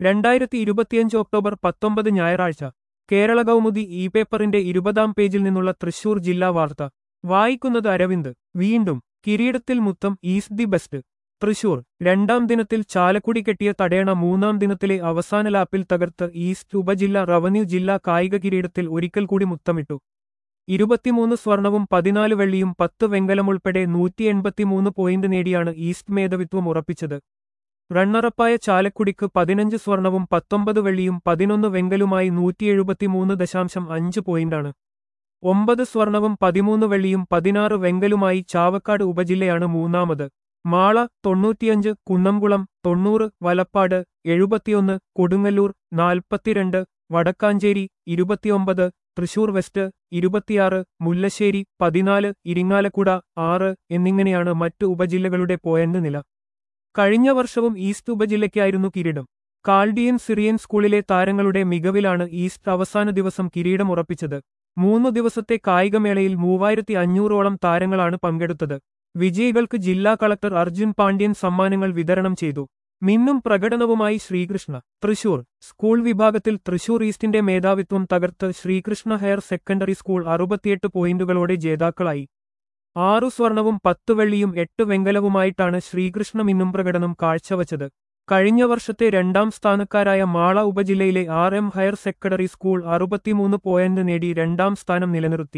രണ്ടായിരത്തി ഇരുപത്തിയഞ്ച് ഒക്ടോബർ പത്തൊമ്പത് ഞായറാഴ്ച കേരള കൗമുദി ഇ പേപ്പറിന്റെ ഇരുപതാം പേജിൽ നിന്നുള്ള തൃശൂർ ജില്ലാ വാർത്ത വായിക്കുന്നത് അരവിന്ദ് വീണ്ടും കിരീടത്തിൽ മുത്തം ഈസ് ദി ബെസ്റ്റ് തൃശൂർ രണ്ടാം ദിനത്തിൽ ചാലക്കുടി കെട്ടിയ തടയണ മൂന്നാം ദിനത്തിലെ അവസാന ലാപ്പിൽ തകർത്ത് ഈസ്റ്റ് ഉപജില്ല റവന്യൂ ജില്ലാ കായിക കിരീടത്തിൽ ഒരിക്കൽ കൂടി മുത്തമിട്ടു ഇരുപത്തിമൂന്ന് സ്വർണവും പതിനാല് വെള്ളിയും പത്ത് വെങ്കലമുൾപ്പെടെ നൂറ്റി എൺപത്തിമൂന്ന് പോയിന്റ് നേടിയാണ് ഈസ്റ്റ് മേധാവിത്വം ഉറപ്പിച്ചത് റണ്ണറപ്പായ ചാലക്കുടിക്ക് പതിനഞ്ച് സ്വർണവും പത്തൊമ്പത് വെള്ളിയും പതിനൊന്ന് വെങ്കലുമായി നൂറ്റി എഴുപത്തിമൂന്ന് ദശാംശം അഞ്ച് പോയിന്റാണ് ഒമ്പത് സ്വർണവും പതിമൂന്ന് വെള്ളിയും പതിനാറ് വെങ്കലുമായി ചാവക്കാട് ഉപജില്ലയാണ് മൂന്നാമത് മാള തൊണ്ണൂറ്റിയഞ്ച് കുന്നംകുളം തൊണ്ണൂറ് വലപ്പാട് എഴുപത്തിയൊന്ന് കൊടുങ്ങല്ലൂർ നാൽപ്പത്തിരണ്ട് വടക്കാഞ്ചേരി ഇരുപത്തിയൊമ്പത് തൃശൂർ വെസ്റ്റ് ഇരുപത്തിയാറ് മുല്ലശ്ശേരി പതിനാല് ഇരിങ്ങാലക്കുട ആറ് എന്നിങ്ങനെയാണ് മറ്റു ഉപജില്ലകളുടെ പോയിന്റ് നില കഴിഞ്ഞ വർഷവും ഈസ്റ്റ് ഉപജില്ലയ്ക്കായിരുന്നു കിരീടം കാൾഡിയൻ സിറിയൻ സ്കൂളിലെ താരങ്ങളുടെ മികവിലാണ് ഈസ്റ്റ് അവസാന ദിവസം കിരീടം ഉറപ്പിച്ചത് മൂന്നു ദിവസത്തെ കായികമേളയിൽ മൂവായിരത്തി അഞ്ഞൂറോളം താരങ്ങളാണ് പങ്കെടുത്തത് വിജയികൾക്ക് ജില്ലാ കളക്ടർ അർജുൻ പാണ്ഡ്യൻ സമ്മാനങ്ങൾ വിതരണം ചെയ്തു മിന്നും പ്രകടനവുമായി ശ്രീകൃഷ്ണ തൃശൂർ സ്കൂൾ വിഭാഗത്തിൽ തൃശൂർ ഈസ്റ്റിന്റെ മേധാവിത്വം തകർത്ത് ശ്രീകൃഷ്ണ ഹയർ സെക്കൻഡറി സ്കൂൾ അറുപത്തിയെട്ട് പോയിന്റുകളോടെ ജേതാക്കളായി ആറു സ്വർണവും പത്ത് വെള്ളിയും എട്ട് വെങ്കലവുമായിട്ടാണ് ശ്രീകൃഷ്ണ മിന്നും പ്രകടനം കാഴ്ചവച്ചത് കഴിഞ്ഞ വർഷത്തെ രണ്ടാം സ്ഥാനക്കാരായ മാള ഉപജില്ലയിലെ R M higher secondary school അറുപത്തിമൂന്ന് പോയിന്റ് നേടി രണ്ടാം സ്ഥാനം നിലനിർത്തി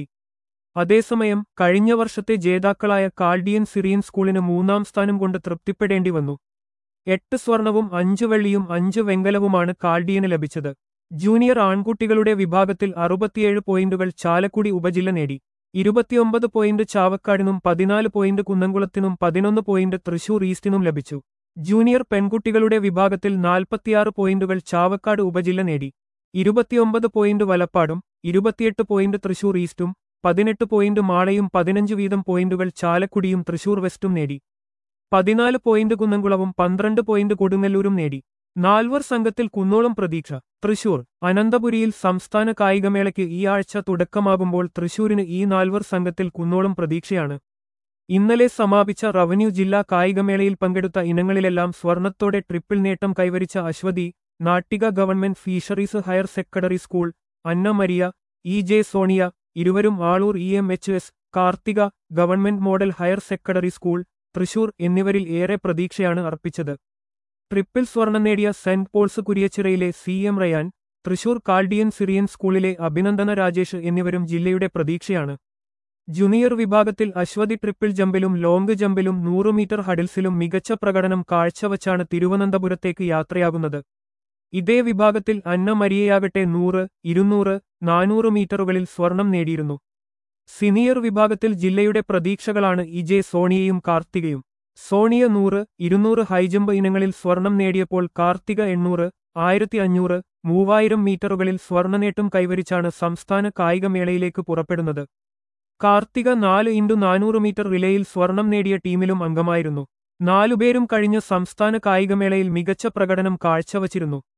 അതേസമയം കഴിഞ്ഞ വർഷത്തെ ജേതാക്കളായ കാൾഡിയൻ സിറിയൻ സ്കൂളിന് മൂന്നാം സ്ഥാനം കൊണ്ട് തൃപ്തിപ്പെടേണ്ടി വന്നു എട്ട് സ്വർണവും അഞ്ചു വെള്ളിയും അഞ്ച് വെങ്കലവുമാണ് കാൾഡിയന് ലഭിച്ചത് ജൂനിയർ ആൺകുട്ടികളുടെ വിഭാഗത്തിൽ അറുപത്തിയേഴ് പോയിന്റുകൾ ചാലക്കുടി ഉപജില്ല നേടി ഇരുപത്തിയൊമ്പത് പോയിന്റ് ചാവക്കാടിനും പതിനാല് പോയിന്റ് കുന്നംകുളത്തിനും പതിനൊന്ന് പോയിന്റ് തൃശൂർ ഈസ്റ്റിനും ലഭിച്ചു ജൂനിയർ പെൺകുട്ടികളുടെ വിഭാഗത്തിൽ നാൽപ്പത്തിയാറ് പോയിന്റുകൾ ചാവക്കാട് ഉപജില്ല നേടി ഇരുപത്തിയൊമ്പത് പോയിന്റ് വലപ്പാടും ഇരുപത്തിയെട്ട് പോയിന്റ് തൃശൂർ ഈസ്റ്റും പതിനെട്ട് പോയിന്റ് മാളയും പതിനഞ്ച് വീതം പോയിന്റുകൾ ചാലക്കുടിയും തൃശൂർ വെസ്റ്റും നേടി പതിനാല് പോയിന്റ് കുന്നംകുളവും പന്ത്രണ്ട് പോയിന്റ് കൊടുങ്ങല്ലൂരും നേടി നാൽവർ സംഘത്തിൽ കുന്നോളം പ്രതീക്ഷ തൃശൂർ അനന്തപുരിയിൽ സംസ്ഥാന കായികമേളയ്ക്ക് ഈ ആഴ്ച തുടക്കമാകുമ്പോൾ തൃശൂരിന് ഈ നാൽവർ സംഘത്തിൽ കുന്നോളം പ്രതീക്ഷയാണ് ഇന്നലെ സമാപിച്ച റവന്യൂ ജില്ലാ കായികമേളയിൽ പങ്കെടുത്ത ഇനങ്ങളിലെല്ലാം സ്വർണത്തോടെ ട്രിപ്പിൾ നേട്ടം കൈവരിച്ച Aswathi Nattika government fisheries higher secondary school Anna Maria E J Sonia ഇരുവരും Aloor E M H S Karthika government model higher secondary school Thrissur എന്നിവരിൽ ഏറെ പ്രതീക്ഷയാണ് അർപ്പിച്ചത് ട്രിപ്പിൾ സ്വർണം നേടിയ സെന്റ് പോൾസ് കുരിയച്ചിറയിലെ C M Ryan Thrissur Chaldean Syrian സ്കൂളിലെ അഭിനന്ദന രാജേഷ് എന്നിവരും ജില്ലയുടെ പ്രതീക്ഷയാണ് ജൂനിയർ വിഭാഗത്തിൽ അശ്വതി ട്രിപ്പിൾ ജമ്പിലും ലോങ് ജമ്പിലും നൂറ് മീറ്റർ ഹഡിൽസിലും മികച്ച പ്രകടനം കാഴ്ചവച്ചാണ് തിരുവനന്തപുരത്തേക്ക് യാത്രയാകുന്നത് ഇതേ വിഭാഗത്തിൽ അന്ന മരിയയാകട്ടെ നൂറ് ഇരുന്നൂറ് നാനൂറ് മീറ്ററുകളിൽ സ്വർണം നേടിയിരുന്നു സീനിയർ വിഭാഗത്തിൽ ജില്ലയുടെ പ്രതീക്ഷകളാണ് ഇജെ സോണിയയും കാർത്തികയും സോണിയ നൂറ് ഇരുന്നൂറ് ഹൈജമ്പ് ഇനങ്ങളിൽ സ്വർണം നേടിയപ്പോൾ കാർത്തിക എണ്ണൂറ് ആയിരത്തി അഞ്ഞൂറ് മൂവായിരം മീറ്ററുകളിൽ സ്വർണ്ണനേട്ടം കൈവരിച്ചാണ് സംസ്ഥാന കായികമേളയിലേക്ക് പുറപ്പെടുന്നത് കാർത്തിക നാല് ഇൻറ്റു നാനൂറ് മീറ്റർ റിലേയിൽ സ്വർണം നേടിയ ടീമിലും അംഗമായിരുന്നു നാലുപേരും കഴിഞ്ഞ സംസ്ഥാന കായികമേളയിൽ മികച്ച പ്രകടനം കാഴ്ചവച്ചിരുന്നു